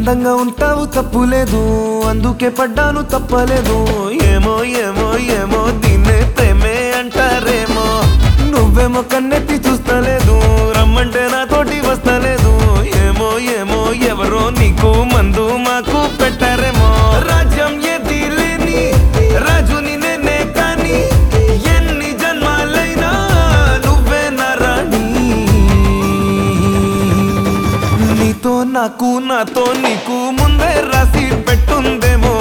అందంగా ఉంటావు తప్పులేదు అందుకే పడ్డాను తప్పలేదు ఏమో ఏమో ఏమో దీన్నే ప్రేమే అంటారేమో నువ్వేమో కన్నెత్తి చూస్తలేదు రమ్మంటే నాతోటి వస్తలేదు ఏమో ఏమో ఎవరో నీకు మందు మాకు పెట్టారేమో రాజ్యం ఏది లేని రాజుని నేనే కానీ ఎన్ని జన్మాలైనా నువ్వే నా రాణి నీతో నాకు నాతో నీకు ముందే రాసి పెట్టుందేమో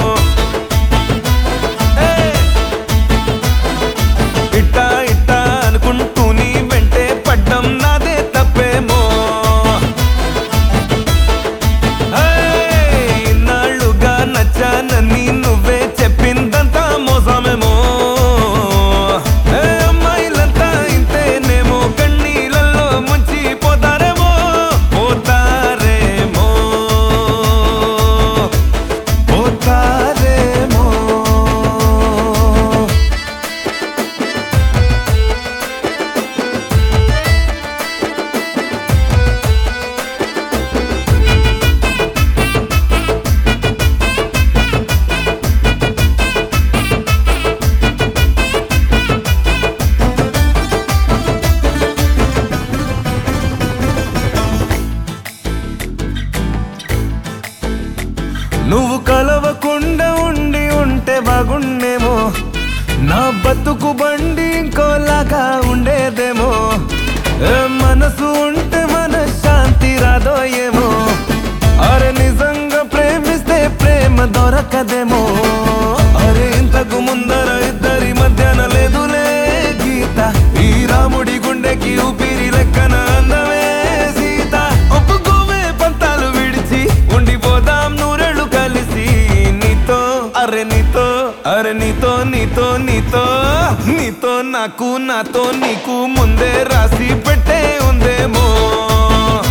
ఏయ్! ఇట్టా ఇట్టా అనుకుంటూ నీ వెంటే పడ్డం నాదే తప్పేమో ఏయ్! ఇన్నాళ్ళుగా నచ్చానని నువ్వే చెప్పిందంతా మోసమేమో ఏ అమ్మాయిలంతా ఇంతేనేమో కన్నీళ్ళల్లో ముంచిపోతారేమో పోతారేమో పోతారేమో నువ్వు కలవకుండా ఉండి ఉంటే బాగుండేమో నా బతుకు బండి ఇంకోలాగా ఉండేదేమో ఏ మనసు ఉంటే మన శాంతి రాదో ఏమో అరే నిజంగా ప్రేమిస్తే ప్రేమ దొరకదేమో అరే ఇంతకు ముందర ఇద్దరి మధ్యన లేదులే గీత ఈ రాముడి గుండెకి ఊపిరి లెక్కన అందమే సీత ఒప్పుకోవే పంతాలు విడిచి ఉండిపోదాం నూరెళ్ళు కలిసి నీతో అరే నీతో అరే నీతో నీతో నీతో నీతో నాకు నాతో నీకు ముందే రాసి పెట్టే ఉందేమో